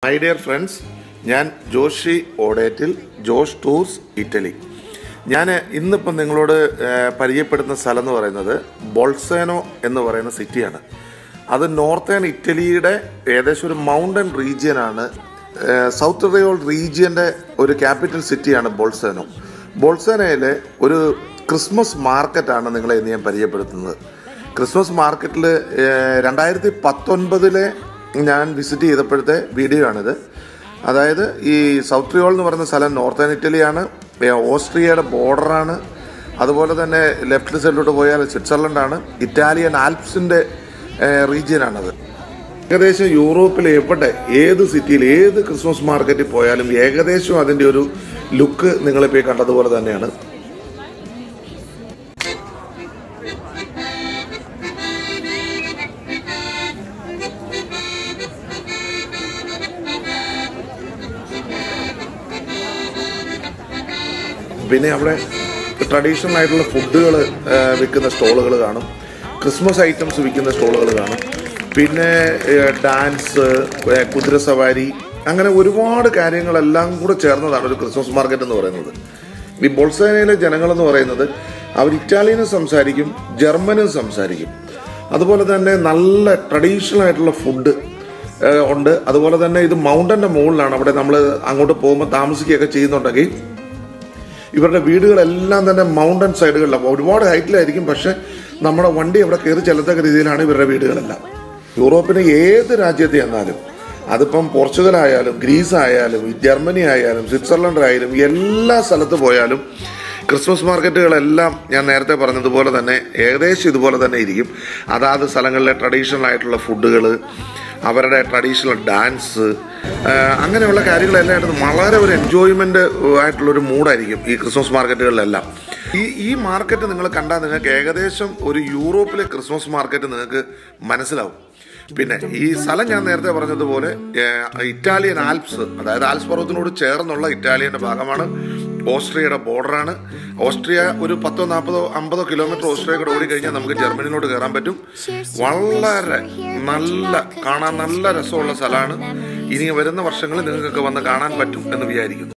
my dear friends ഞാൻ ജോഷി ഓഡേറ്റിൽ Josh tours Italy ഞാൻ ഇന്നിപ്പം നിങ്ങളോട് ഏഹ്, പരിചയപ്പെടുത്തുന്ന സ്ഥലം എന്ന് പറയുന്നത് ബോൾസേനോ എന്ന് പറയുന്ന സിറ്റിയാണ് അത് നോർത്തേൺ ഇറ്റലിയുടെ ഏകദേശം ഒരു മൗണ്ടൻ റീജിയനാണ് സൗത്ത് റിയോൾ റീജിയൻ്റെ ഒരു ക്യാപിറ്റൽ സിറ്റിയാണ് ബോൾസേനോ ബോൾസേനയിലെ ഒരു ക്രിസ്മസ് മാർക്കറ്റാണ് നിങ്ങളെ ഇന്ന് ഞാൻ പരിചയപ്പെടുത്തുന്നത് ക്രിസ്മസ് മാർക്കറ്റിൽ രണ്ടായിരത്തി പത്തൊൻപതിലെ ഞാൻ വിസിറ്റ് ചെയ്തപ്പോഴത്തെ വീഡിയോ ആണിത് അതായത് ഈ സൗത്ത് റിയോൾ എന്ന് പറയുന്ന സ്ഥലം നോർത്തേൺ ഇറ്റലിയാണ് ഏ, ഓസ്ട്രിയയുടെ ബോർഡറാണ് അതുപോലെ തന്നെ ലെഫ്റ്റ് സൈഡിലോട്ട് പോയാൽ സ്വിറ്റ്സർലൻഡാണ് ഇറ്റാലിയൻ ആൽപ്സിൻ്റെ റീജിയനാണത് ഏകദേശം യൂറോപ്പിൽ എവിടെ ഏത് സിറ്റിയിൽ ഏത് ക്രിസ്മസ് മാർക്കറ്റിൽ പോയാലും ഏകദേശം അതിൻ്റെ ഒരു ലുക്ക് നിങ്ങളിപ്പോൾ ഈ കണ്ടതുപോലെ തന്നെയാണ് പിന്നെ അവിടെ ട്രഡീഷണൽ ആയിട്ടുള്ള ഫുഡുകൾ വിൽക്കുന്ന സ്റ്റോളുകൾ കാണും ക്രിസ്മസ് ഐറ്റംസ് വിൽക്കുന്ന സ്റ്റോളുകൾ കാണും പിന്നെ ഡാൻസ് കുതിരസവാരി അങ്ങനെ ഒരുപാട് കാര്യങ്ങളെല്ലാം കൂടെ ചേർന്നതാണ് ഒരു ക്രിസ്മസ് മാർക്കറ്റ് എന്ന് പറയുന്നത് ഈ ബോൾസേനയിലെ ജനങ്ങളെന്ന് പറയുന്നത് അവർ ഇറ്റാലിയനും സംസാരിക്കും ജർമ്മനും സംസാരിക്കും അതുപോലെ തന്നെ നല്ല ട്രഡീഷണൽ ആയിട്ടുള്ള ഫുഡ് ഏഹ് ഉണ്ട് അതുപോലെ തന്നെ ഇത് മൗണ്ടന്റെ മുകളിലാണ് അവിടെ നമ്മൾ അങ്ങോട്ട് പോകുമ്പോൾ താമസിക്കുകയൊക്കെ ചെയ്യുന്നുണ്ടെങ്കിൽ ഇവരുടെ വീടുകളെല്ലാം തന്നെ മൗണ്ടൻ സൈഡുകളിലാണ് ഒരുപാട് ഹൈറ്റിലായിരിക്കും പക്ഷെ നമ്മുടെ വണ്ടി അവിടെ കയറി ചെല്ലത്തക്ക രീതിയിലാണ് ഇവരുടെ വീടുകളെല്ലാം യൂറോപ്പിന് ഏത് രാജ്യത്ത് ചെന്നാലും അതിപ്പം പോർച്ചുഗൽ ആയാലും ഗ്രീസ് ആയാലും ജർമ്മനി ആയാലും സ്വിറ്റ്സർലൻഡ് ആയാലും എല്ലാ സ്ഥലത്ത് പോയാലും ക്രിസ്മസ് മാർക്കറ്റുകളെല്ലാം ഞാൻ നേരത്തെ പറഞ്ഞതുപോലെ തന്നെ ഏകദേശം ഇതുപോലെ തന്നെ ഇരിക്കും അതാത് സ്ഥലങ്ങളിലെ ട്രഡീഷണൽ ആയിട്ടുള്ള ഫുഡുകൾ അവരുടെ ട്രഡീഷണൽ ഡാൻസ് അങ്ങനെയുള്ള കാര്യങ്ങളെല്ലാം ആയിട്ട് വളരെ ഒരു എൻജോയ്മെന്റ് ആയിട്ടുള്ള ഒരു മൂഡായിരിക്കും ഈ ക്രിസ്മസ് മാർക്കറ്റുകളിലെല്ലാം ഈ ഈ മാർക്കറ്റ് നിങ്ങൾ കണ്ടാൽ നിങ്ങൾക്ക് ഏകദേശം ഒരു യൂറോപ്പിലെ ക്രിസ്മസ് മാർക്കറ്റ് നിങ്ങൾക്ക് മനസ്സിലാവും പിന്നെ ഈ സ്ഥലം ഞാൻ നേരത്തെ പറഞ്ഞതുപോലെ ഏഹ്, ഇറ്റാലിയൻ ആൽപ്സ് അതായത് ആൽപ്സ് പർവ്വതത്തിനോട് ചേർന്നുള്ള ഇറ്റാലിയന്റെ ഭാഗമാണ് ഓസ്ട്രിയയുടെ ബോർഡറാണ് ഓസ്ട്രിയ ഒരു പത്തോ നാൽപ്പതോ അമ്പതോ കിലോമീറ്റർ ഓസ്ട്രിയ കൂടെ ഓടി കഴിഞ്ഞാൽ നമുക്ക് ജർമ്മനിയിലോട്ട് കയറാൻ പറ്റും വളരെ നല്ല കാണാൻ നല്ല രസമുള്ള സ്ഥലമാണ് ഇനി വരുന്ന വർഷങ്ങളിൽ നിങ്ങൾക്കൊക്കെ വന്ന് കാണാൻ പറ്റും എന്ന് വിചാരിക്കുന്നു